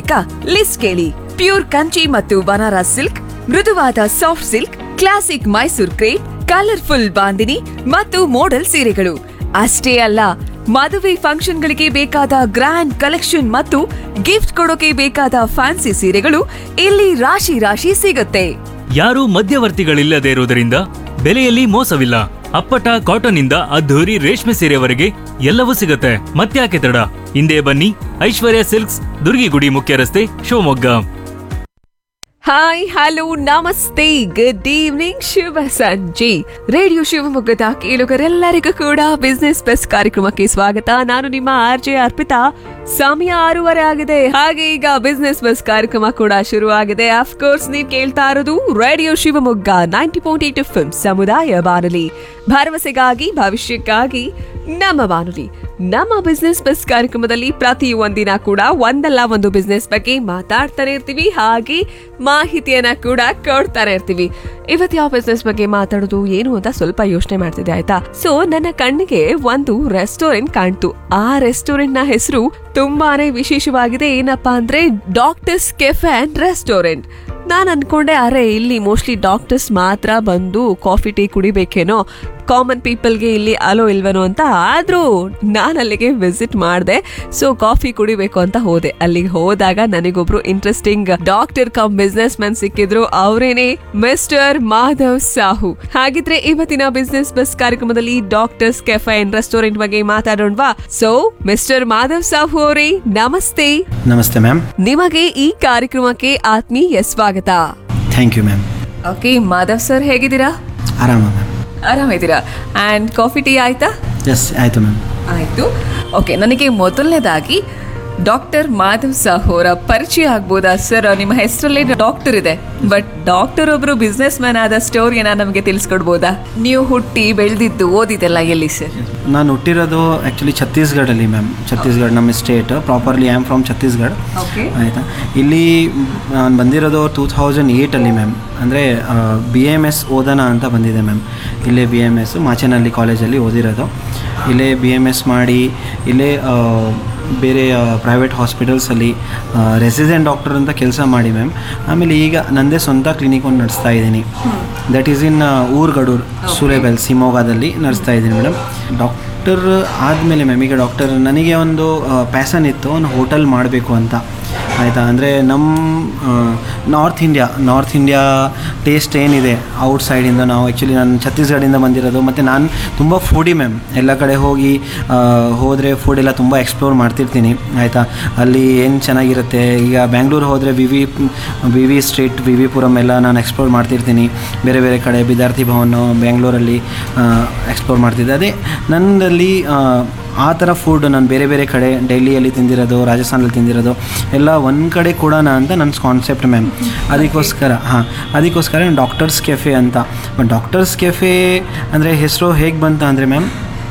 ಬೇಕಾ ಲಿಸ್ಟ್ ಕೇಳಿ ಪ್ಯೂರ್ ಕಂಚಿ ಮತ್ತು ಬನಾರಸ್ ಸಿಲ್ಕ್ ಮೃದುವಾದ soft silk classic Mysore crepe colourful bandhani ಮತ್ತು ಮೋಡಲ್ ಸೀರೆಗಳು ಅಷ್ಟೇ ಅಲ್ಲ ಮದುವೆ ಫಂಕ್ಷನ್ಗಳಿಗೆ ಬೇಕಾದ ಗ್ರ್ಯಾಂಡ್ ಕಲೆಕ್ಷನ್ ಮತ್ತು ಗಿಫ್ಟ್ ಕೊಡೋಕೆ ಬೇಕಾದ ಫ್ಯಾನ್ಸಿ ಸೀರೆಗಳು ಇಲ್ಲಿ ರಾಶಿ ರಾಶಿ ಸಿಗುತ್ತೆ ಯಾರೂ ಮಧ್ಯವರ್ತಿಗಳಿಲ್ಲದೆ ಇರುವುದರಿಂದ ಬೆಲೆಯಲ್ಲಿ ಮೋಸವಿಲ್ಲ ಅಪ್ಪಟ ಕಾಟನ್ ಇಂದ ಅದ್ಧೂರಿ ರೇಷ್ಮೆ ಸೀರೆವರೆಗೆ ಎಲ್ಲವೂ ಸಿಗುತ್ತೆ ಮತ್ತ್ಯಾಕೆ ತಡ ಹಿಂದೆ ಬನ್ನಿ ಐಶ್ವರ್ಯ ಸಿಲ್ಕ್ಸ್ ದುರ್ಗಿಗುಡಿ ಮುಖ್ಯ ರಸ್ತೆ ಶಿವಮೊಗ್ಗ ಹಾಯ್ ಹಲೋ ನಮಸ್ತೆ ಗುಡ್ ಈವ್ನಿಂಗ್ ಶುಭ ಸಂಜೆ ರೇಡಿಯೋ ಶಿವಮೊಗ್ಗದ ಕೇಳುಗರೆಲ್ಲರಿಗೂ ಕೂಡ ಬಿಸ್ನೆಸ್ ಬೆಸ್ಟ್ ಕಾರ್ಯಕ್ರಮಕ್ಕೆ ಸ್ವಾಗತ ನಾನು ನಿಮ್ಮ ಆರ್ ಜೆ ಅರ್ಪಿತಾ ಸಮಯ ಆರೂವರೆ ಆಗಿದೆ ಹಾಗೆ ಈಗ ಬಿಸ್ನೆಸ್ ಬಸ್ ಕಾರ್ಯಕ್ರಮ ಕೂಡ ಶುರುವಾಗಿದೆ ಅಫ್ಕೋರ್ಸ್ ನೀವು ಕೇಳ್ತಾ ಇರೋದು radio Shivamogga ninety point eight F ಸಮುದಾಯ ಬಾನುಲಿ ಭರವಸೆಗಾಗಿ ಭವಿಷ್ಯಕ್ಕಾಗಿ ನಮ್ಮ ಬಾನುಲಿ ನಮ್ಮ ಬಿಸ್ನೆಸ್ ಬಸ್ ಕಾರ್ಯಕ್ರಮದಲ್ಲಿ ಪ್ರತಿ ಒಂದಿನ ಕೂಡ ಒಂದಲ್ಲ ಒಂದು ಬಿಸ್ನೆಸ್ ಬಗ್ಗೆ ಮಾತಾಡ್ತಾನೆ ಇರ್ತೀವಿ ಹಾಗೆ ಮಾಹಿತಿಯನ್ನ ಕೂಡ ಕೊಡ್ತಾನೆ ಇರ್ತೀವಿ ಇವತ್ತು ಯಾವ ಬಿಸ್ನೆಸ್ ಬಗ್ಗೆ ಮಾತಾಡೋದು ಏನು ಅಂತ ಸ್ವಲ್ಪ ಯೋಚನೆ ಮಾಡ್ತಿದ್ದೆ ಆಯ್ತಾ ಸೊ ನನ್ನ ಕಣ್ಣಿಗೆ ಒಂದು ರೆಸ್ಟೋರೆಂಟ್ ಕಾಣ್ತು ಆ ರೆಸ್ಟೋರೆಂಟ್ ನ ಹೆಸರು ತುಂಬಾನೇ ವಿಶೇಷವಾಗಿದೆ ಏನಪ್ಪಾ ಅಂದ್ರೆ ಡಾಕ್ಟರ್ಸ್ ಕೆಫೆ ಅಂಡ್ ರೆಸ್ಟೋರೆಂಟ್ ನಾನ್ ಅನ್ಕೊಂಡೆ ಅರೆ ಇಲ್ಲಿ ಮೋಸ್ಟ್ಲಿ ಡಾಕ್ಟರ್ಸ್ ಮಾತ್ರ ಬಂದು ಕಾಫಿ ಟೀ ಕುಡಿಬೇಕೇನೋ ಕಾಮನ್ ಪೀಪಲ್ಗೆ ಇಲ್ಲಿ ಅಲೋ ಇಲ್ವೇನೋ ಅಂತ ಆದ್ರೂ ನಾನು ಅಲ್ಲಿಗೆ ವಿಸಿಟ್ ಮಾಡಿದೆ ಸೊ ಕಾಫಿ ಕುಡಿಬೇಕು ಅಂತ ಹೋದೆ ಅಲ್ಲಿಗೆ ಹೋದಾಗ ನನಗೊಬ್ರು interesting doctor cum businessman ಸಿಕ್ಕಿದ್ರು ಅವರೇನೆ ಮಿಸ್ಟರ್ ಮಾಧವ್ ಸಾಹು ಹಾಗಿದ್ರೆ ಇವತ್ತಿನ ಬಿಸ್ನೆಸ್ ಬಸ್ ಕಾರ್ಯಕ್ರಮದಲ್ಲಿ ಡಾಕ್ಟರ್ಸ್ ಕೆಫೆ ಅಂಡ್ ರೆಸ್ಟೋರೆಂಟ್ ಬಗ್ಗೆ ಮಾತಾಡೋಣವಾ ಸೊ ಮಿಸ್ಟರ್ ಮಾಧವ್ ಸಾಹು ಅವರೇ ನಮಸ್ತೆ ನಮಸ್ತೆ ಮ್ಯಾಮ್ ನಿಮಗೆ ಈ ಕಾರ್ಯಕ್ರಮಕ್ಕೆ ಆತ್ಮೀಯ ಸ್ವಾಗತ thank you ma'am okay Madhav sir ಹೇಗಿದ್ದೀರಾ ಆರಾಮ ಮ್ಯಾಮ್ ಆರಾಮಿದ್ದೀರಾ ಆ್ಯಂಡ್ ಕಾಫಿ ಟೀ ಆಯ್ತಾ ಎಸ್ ಆಯಿತು ಮ್ಯಾಮ್ ಆಯಿತು ಓಕೆ ನನಗೆ ಮೊದಲನೇದಾಗಿ ಡಾಕ್ಟರ್ ಮಾಧವ್ ಸಾಹು ಅವರ ಪರಿಚಯ ಆಗ್ಬೋದಾ ಸರ್ ನಿಮ್ಮ ಹೆಸರಲ್ಲೇ ಡಾಕ್ಟರ್ ಇದೆ ಬಟ್ ಡಾಕ್ಟರ್ ಒಬ್ರು ಬಿಸ್ನೆಸ್ ಮ್ಯಾನ್ ಆದ ಸ್ಟೋರಿಯನ್ನ ನಮಗೆ ತಿಳಿಸ್ಕೊಡ್ಬೋದಾ ನೀವು ಹುಟ್ಟಿ ಬೆಳೆದಿದ್ದು ಓದಿದ್ದೆಲ್ಲ ಎಲ್ಲಿ ಸರ್ ನಾನು ಹುಟ್ಟಿರೋದು ಆ್ಯಕ್ಚುಲಿ ಛತ್ತೀಸ್ಗಢಲ್ಲಿ ಮ್ಯಾಮ್ ಛತ್ತೀಸ್ಗಢ ನಮ್ಮ state properly I am from Chhattisgarh okay ಆಯಿತಾ ಇಲ್ಲಿ ನಾನು ಬಂದಿರೋದು ಟೂ ಥೌಸಂಡ್ ಏಯ್ಟಲ್ಲಿ ಮ್ಯಾಮ್ ಅಂದರೆ ಬಿ ಎಮ್ ಎಸ್ ಓದೋಣ ಅಂತ ಬಂದಿದೆ ಮ್ಯಾಮ್ ಇಲ್ಲೇ ಬಿ ಎಮ್ ಎಸ್ ಮಾಚೇನಹಳ್ಳಿ ಕಾಲೇಜಲ್ಲಿ ಓದಿರೋದು ಇಲ್ಲೇ ಬಿ ಎಮ್ ಎಸ್ ಮಾಡಿ ಇಲ್ಲೇ ಆ, ಬೇರೆ ಪ್ರೈವೇಟ್ ಹಾಸ್ಪಿಟಲ್ಸಲ್ಲಿ ರೆಸಿಡೆಂಟ್ ಡಾಕ್ಟರ್ ಅಂತ ಕೆಲಸ ಮಾಡಿ ಮ್ಯಾಮ್ ಆಮೇಲೆ ಈಗ ನನ್ನದೇ ಸ್ವಂತ ಕ್ಲಿನಿಕ್ ಒಂದು ನಡೆಸ್ತಾ ಇದ್ದೀನಿ ದಟ್ ಈಸ್ ಇನ್ ಊರ್ಗಡೂರ್ ಸುಲೇಬೆಲ್ ಶಿವಮೊಗ್ಗದಲ್ಲಿ ನಡೆಸ್ತಾ ಇದ್ದೀನಿ ಮೇಡಮ್ ಡಾಕ್ಟರ್ ಆದಮೇಲೆ ಮ್ಯಾಮ್ ಈಗ ಡಾಕ್ಟರ್ ನನಗೆ ಒಂದು ಪ್ಯಾಸನ್ ಇತ್ತು ಒಂದು ಹೋಟೆಲ್ ಮಾಡಬೇಕು ಅಂತ ಆಯಿತಾ ಅಂದರೆ ನಮ್ಮ north India north India taste ಏನಿದೆ ಔಟ್ ಸೈಡಿಂದ ನಾವು ಆ್ಯಕ್ಚುಲಿ ನಾನು ಛತ್ತೀಸ್ಗಢದಿಂದ ಬಂದಿರೋದು ಮತ್ತು ನಾನು ತುಂಬ ಫುಡಿ ಮ್ಯಾಮ್ ಎಲ್ಲ ಕಡೆ ಹೋಗಿ ಹೋದರೆ ಫುಡ್ ಎಲ್ಲ ತುಂಬ ಎಕ್ಸ್ಪ್ಲೋರ್ ಮಾಡ್ತಿರ್ತೀನಿ ಆಯಿತಾ ಅಲ್ಲಿ ಏನು ಚೆನ್ನಾಗಿರುತ್ತೆ ಈಗ ಬ್ಯಾಂಗ್ಳೂರು ಹೋದರೆ V V V V street V V Puram ಎಲ್ಲ ನಾನು ಎಕ್ಸ್ಪ್ಲೋರ್ ಮಾಡ್ತಿರ್ತೀನಿ ಬೇರೆ ಬೇರೆ ಕಡೆ ವಿದ್ಯಾರ್ಥಿ ಭವನ ಬೆಂಗಳೂರಲ್ಲಿ ಎಕ್ಸ್ಪ್ಲೋರ್ ಮಾಡ್ತಿದ್ದೆ ಅದೇ ನನ್ನಲ್ಲಿ ಆ, ಆ ಥರ ಫುಡ್ ನಾನು ಬೇರೆ ಬೇರೆ ಕಡೆ ಡೆಲ್ಲಿಯಲ್ಲಿ ತಿಂದಿರೋದು ರಾಜಸ್ಥಾನಲ್ಲಿ ತಿಂದಿರೋದು ಎಲ್ಲ ಒಂದು ಕಡೆ ಕೊಡೋಣ ಅಂತ ನನ್ನ ಕಾನ್ಸೆಪ್ಟ್ ಮ್ಯಾಮ್ ಅದಕ್ಕೋಸ್ಕರ ಹಾಂ ಅದಕ್ಕೋಸ್ಕರ ಡಾಕ್ಟರ್ಸ್ ಕೆಫೆ ಅಂತ ಡಾಕ್ಟರ್ಸ್ ಕೆಫೆ ಅಂದರೆ ಹೆಸರು ಹೇಗೆ ಬಂತ ಅಂದರೆ ಮ್ಯಾಮ್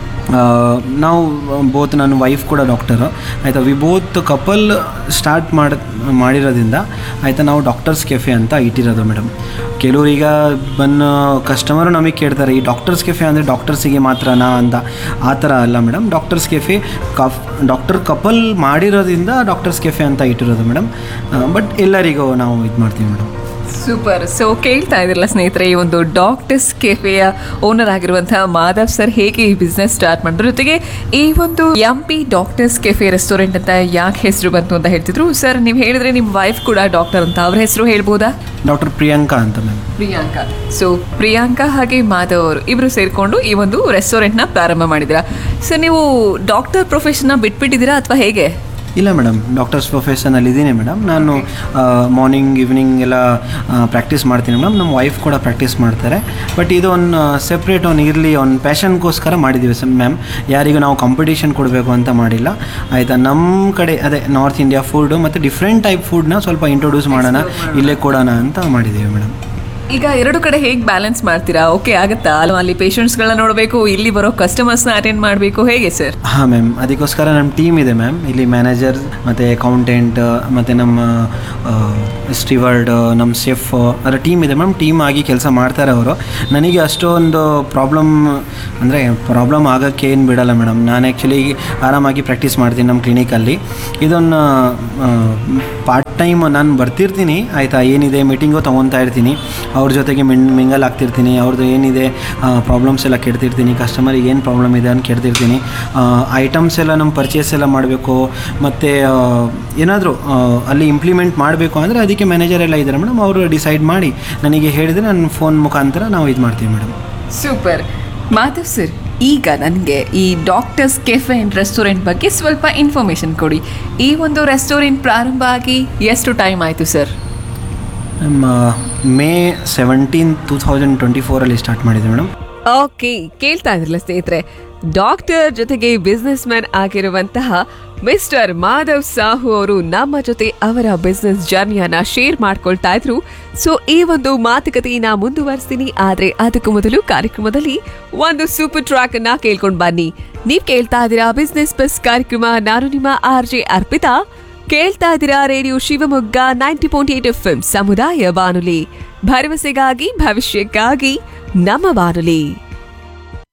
ನಾವು ಬೋತ್ ನನ್ನ ವೈಫ್ ಕೂಡ ಡಾಕ್ಟರು ಆಯಿತಾ ವಿ ಬೋತ್ ಕಪಲ್ ಸ್ಟಾರ್ಟ್ ಮಾಡಿ ಮಾಡಿರೋದ್ರಿಂದ ಆಯಿತಾ ನಾವು ಡಾಕ್ಟರ್ಸ್ ಕೆಫೆ ಅಂತ ಇಟ್ಟಿರೋದು ಮೇಡಮ್ ಕೆಲವ್ರು ಈಗ ಬಂದು ಕಸ್ಟಮರು ನಮಗೆ ಕೇಳ್ತಾರೆ ಈ ಡಾಕ್ಟರ್ಸ್ ಕೆಫೆ ಅಂದರೆ ಡಾಕ್ಟರ್ಸಿಗೆ ಮಾತ್ರನಾ ಅಂತ ಆ ಥರ ಅಲ್ಲ ಮೇಡಮ್ ಡಾಕ್ಟರ್ಸ್ ಕೆಫೆ ಕಫ್ ಡಾಕ್ಟರ್ ಕಪಲ್ ಮಾಡಿರೋದ್ರಿಂದ ಡಾಕ್ಟರ್ಸ್ ಕೆಫೆ ಅಂತ ಇಟ್ಟಿರೋದು ಮೇಡಮ್ ಬಟ್ ಎಲ್ಲರಿಗೂ ನಾವು ಇದು ಮಾಡ್ತೀವಿ ಮೇಡಮ್ ಸೂಪರ್ ಸೊ ಕೇಳ್ತಾ ಇದ್ರಲ್ಲ ಸ್ನೇಹಿತರೆ ಈ ಒಂದು ಡಾಕ್ಟರ್ಸ್ ಕೆಫೆಯ ಓನರ್ ಆಗಿರುವಂತಹ ಮಾಧವ್ ಸರ್ ಹೇಗೆ ಈ ಬಿಸ್ನೆಸ್ ಸ್ಟಾರ್ಟ್ ಮಾಡಿದ್ರು ಜೊತೆಗೆ ಈ ಒಂದು M P doctors cafe restaurant ಅಂತ ಯಾಕೆ ಹೆಸರು ಬಂತು ಅಂತ ಹೇಳ್ತಿದ್ರು ಸರ್ ನೀವು ಹೇಳಿದ್ರೆ ನಿಮ್ಮ ವೈಫ್ ಕೂಡ ಡಾಕ್ಟರ್ ಅಂತ ಅವ್ರ ಹೆಸರು ಹೇಳ್ಬೋದಾ ಡಾಕ್ಟರ್ ಪ್ರಿಯಾಂಕಾ ಅಂತ ಮ್ಯಾಮ್ ಪ್ರಿಯಾಂಕಾ ಸೊ ಪ್ರಿಯಾಂಕಾ ಹಾಗೆ ಮಾಧವ್ ಅವರು ಇಬ್ರು ಸೇರ್ಕೊಂಡು ಈ ಒಂದು ರೆಸ್ಟೋರೆಂಟ್ನ ಪ್ರಾರಂಭ ಮಾಡಿದಿರಾ ಸರ್ ನೀವು ಡಾಕ್ಟರ್ ಪ್ರೊಫೆಷನ್ನ ಬಿಟ್ಬಿಟ್ಟಿದ್ದೀರಾ ಅಥವಾ ಹೇಗೆ ಇಲ್ಲ ಮೇಡಮ್ ಡಾಕ್ಟರ್ಸ್ ಪ್ರೊಫೆಷನಲ್ಲಿ ಇದ್ದೀನಿ ಮೇಡಮ್ ನಾನು ಮಾರ್ನಿಂಗ್ ಈವ್ನಿಂಗ್ ಎಲ್ಲ ಪ್ರಾಕ್ಟೀಸ್ ಮಾಡ್ತೀನಿ ಮೇಡಮ್ ನಮ್ಮ ವೈಫ್ ಕೂಡ ಪ್ರಾಕ್ಟೀಸ್ ಮಾಡ್ತಾರೆ ಬಟ್ ಇದು ಒಂದು ಸೆಪ್ರೇಟ್ ಒಂದು ಇರಲಿ ಒಂದು ಪ್ಯಾಷನ್ಗೋಸ್ಕರ ಮಾಡಿದ್ದೀವಿ ಸರ್ ಮ್ಯಾಮ್ ಯಾರಿಗೂ ನಾವು ಕಾಂಪಿಟೇಷನ್ ಕೊಡಬೇಕು ಅಂತ ಮಾಡಿಲ್ಲ ಆಯಿತಾ ನಮ್ಮ ಕಡೆ ಅದೇ ನಾರ್ತ್ ಇಂಡಿಯಾ ಫುಡ್ಡು ಮತ್ತು ಡಿಫ್ರೆಂಟ್ ಟೈಪ್ ಫುಡ್ನ ಸ್ವಲ್ಪ ಇಂಟ್ರೊಡ್ಯೂಸ್ ಮಾಡೋಣ ಇಲ್ಲೇ ಕೊಡೋಣ ಅಂತ ಮಾಡಿದ್ದೀವಿ ಮೇಡಮ್ ಈಗ ಎರಡು ಕಡೆ ಹೇಗೆ ಬ್ಯಾಲೆನ್ಸ್ ಮಾಡ್ತೀರಾ ಓಕೆ ಆಗುತ್ತಾ ಅಲ್ವಾ ಅಲ್ಲಿ ಪೇಷಂಟ್ಸ್ಗಳನ್ನ ನೋಡಬೇಕು ಇಲ್ಲಿ ಬರೋ ಕಸ್ಟಮರ್ಸ್ನ ಅಟೆಂಡ್ ಮಾಡಬೇಕು ಹೇಗೆ ಸರ್ ಹಾಂ ಮ್ಯಾಮ್ ಅದಕ್ಕೋಸ್ಕರ ನಮ್ಮ ಟೀಮ್ ಇದೆ ಮ್ಯಾಮ್ ಇಲ್ಲಿ ಮ್ಯಾನೇಜರ್ ಮತ್ತು ಅಕೌಂಟೆಂಟ್ ಮತ್ತು ನಮ್ಮ ಸ್ಟಿವರ್ಡ್ ನಮ್ಮ ಶೆಫ್ ಅದರ ಟೀಮ್ ಇದೆ ಮ್ಯಾಮ್ ಟೀಮ್ ಆಗಿ ಕೆಲಸ ಮಾಡ್ತಾರೆ ಅವರು ನನಗೆ ಅಷ್ಟೊಂದು ಪ್ರಾಬ್ಲಮ್ ಅಂದರೆ ಪ್ರಾಬ್ಲಮ್ ಆಗೋಕ್ಕೆ ಏನು ಬಿಡಲ್ಲ ಮೇಡಮ್ ನಾನು ಆ್ಯಕ್ಚುಲಿ ಆರಾಮಾಗಿ ಪ್ರಾಕ್ಟೀಸ್ ಮಾಡ್ತೀನಿ ನಮ್ಮ ಕ್ಲಿನಿಕಲ್ಲಿ ಇದನ್ನು ಪಾರ್ಟ್ ಟೈಮ್ ನಾನು ಬರ್ತಿರ್ತೀನಿ ಆಯಿತಾ ಏನಿದೆ ಮೀಟಿಂಗು ತೊಗೊತಾ ಇರ್ತೀನಿ ಅವ್ರ ಜೊತೆಗೆ ಮಿನ್ ಮಿಂಗಲ್ ಆಗ್ತಿರ್ತೀನಿ ಅವ್ರದ್ದು ಏನಿದೆ ಪ್ರಾಬ್ಲಮ್ಸ್ ಎಲ್ಲ ಕೇಳ್ತಿರ್ತೀನಿ ಕಸ್ಟಮರಿಗೆ ಏನು ಪ್ರಾಬ್ಲಮ್ ಇದೆ ಅಂತ ಕೇಳ್ತಿರ್ತೀನಿ ಐಟಮ್ಸ್ ಎಲ್ಲ ನಮ್ಮ ಪರ್ಚೇಸ್ ಎಲ್ಲ ಮಾಡಬೇಕು ಮತ್ತು ಏನಾದರೂ ಅಲ್ಲಿ ಇಂಪ್ಲಿಮೆಂಟ್ ಮಾಡಬೇಕು ಅಂದರೆ ಅದಕ್ಕೆ ಮ್ಯಾನೇಜರ್ ಎಲ್ಲ ಇದ್ದಾರೆ ಮೇಡಮ್ ಅವರು ಡಿಸೈಡ್ ಮಾಡಿ ನನಗೆ ಹೇಳಿದರೆ ನನ್ನ ಫೋನ್ ಮುಖಾಂತರ ನಾವು ಇದು ಮಾಡ್ತೀವಿ ಮೇಡಮ್ ಸೂಪರ್ ಮಾಧವ್ ಸರ್ ಈಗ ನನಗೆ ಈ ಡಾಕ್ಟರ್ಸ್ ಕೆಫೆ ಆ್ಯಂಡ್ ರೆಸ್ಟೋರೆಂಟ್ ಬಗ್ಗೆ ಸ್ವಲ್ಪ ಇನ್ಫಾರ್ಮೇಷನ್ ಕೊಡಿ ಈ ಒಂದು ರೆಸ್ಟೋರೆಂಟ್ ಪ್ರಾರಂಭ ಆಗಿ ಎಷ್ಟು ಟೈಮ್ ಆಯಿತು ಸರ್ ನಮ್ಮ May seventeen two thousand twenty ಫೋರಲ್ಲಿ ಸ್ಟಾರ್ಟ್ ಮಾಡಿದೆ ಮೇಡಮ್ ಓಕೆ ಕೇಳ್ತಾ ಇದ್ರಲ್ಲ ಸ್ನೇಹಿತರೆ ಡಾಕ್ಟರ್ ಜೊತೆಗೆ ಬಿಸ್ನೆಸ್ ಮ್ಯಾನ್ ಆಗಿರುವಂತಹ ಮಿಸ್ಟರ್ ಮಾಧವ್ ಸಾಹು ಅವರು ನಮ್ಮ ಜೊತೆ ಅವರ ಬಿಸ್ನೆಸ್ ಜರ್ನಿಯನ್ನ ಶೇರ್ ಮಾಡ್ಕೊಳ್ತಾ ಇದ್ರು ಸೊ ಈ ಒಂದು ಮಾತುಕತೆಯನ್ನ ಮುಂದುವರಿಸ್ತೀನಿ ಆದ್ರೆ ಅದಕ್ಕೂ ಮೊದಲು ಕಾರ್ಯಕ್ರಮದಲ್ಲಿ ಒಂದು ಸೂಪರ್ ಟ್ರ್ಯಾಕ್ ಅನ್ನ ಕೇಳ್ಕೊಂಡ್ ಬನ್ನಿ ನೀವ್ ಕೇಳ್ತಾ ಇದ್ದೀರಾ ಬಿಸ್ನೆಸ್ ಬಸ್ ಕಾರ್ಯಕ್ರಮ ನಾನು ನಿಮ್ಮ ಆರ್ ಜೆ ಅರ್ಪಿತಾ ಕೇಳ್ತಾ ಇದ್ದೀರಾ radio Shivamogga ninety point eight F ಸಮುದಾಯ ಬಾನುಲಿ ಭರವಸೆಗಾಗಿ ಭವಿಷ್ಯಕ್ಕಾಗಿ ನಮ್ಮ ಬಾನುಲಿ